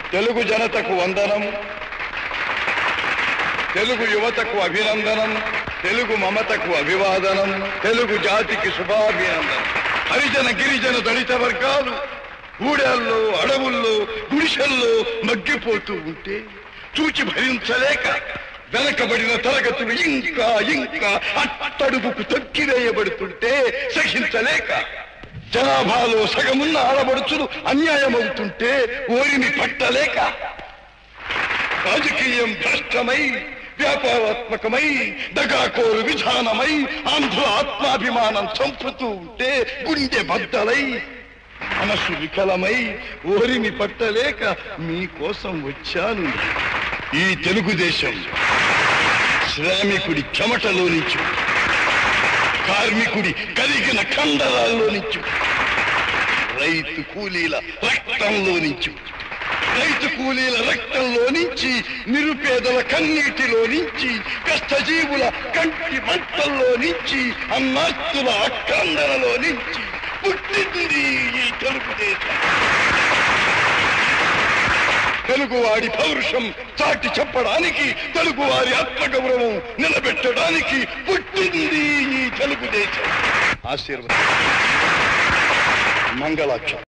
తెలుగు జనతకు వందనం తెలుగు యువతకు అభినందనం తెలుగు మమతకు అభివాదనం తెలుగు జాతికి శుభాభినందనం హరిజన గిరిజన దళిత వర్గాలు గూడెల్లో అడవుల్లో గుడిసెల్లో మగ్గిపోతూ ఉంటే చూచి భరించలేక వెనకబడిన తరగతులు ఇంకా ఇంకా అట్టడుగుకు తొక్కివేయబడుతుంటే సహించలేక జనాభాలో సగమున్న ఆడబడుచులు అన్యాయమవుతుంటే ఓరిని పట్టలేక రాజకీయం భ్రష్టమై వ్యాపారాత్మకమై దగాకోరు విధానమై ఆంధ్ర ఆత్మాభిమానం చంపుతూ ఉంటే గుండె బద్దలై మనసు వికలమై ఓరిని పట్టలేక మీకోసం వచ్చాను ఈ తెలుగుదేశం శ్రామికుడి చెమటలో నుంచి కార్మికుడి కలిగిన కండరాల్లో నుంచి రైతు కూలీల రక్తంలో నుంచి రైతు కూలీల రక్తంలో నుంచి నిరుపేదల కన్నీటిలో నుంచి కష్టజీవుల కంటి మంటల్లో నుంచి అన్నాస్తుల అక్కందనలో నుంచి పుట్టింది ఈ తెలుగుదేశం తెలుగువాడి పౌరుషం చాటి చెప్పడానికి తెలుగువారి ఆత్మగౌరవం నిలబెట్టడానికి పుట్టింది ఈ తెలుగుదేశం ఆశీర్వాదం మంగళాక్షం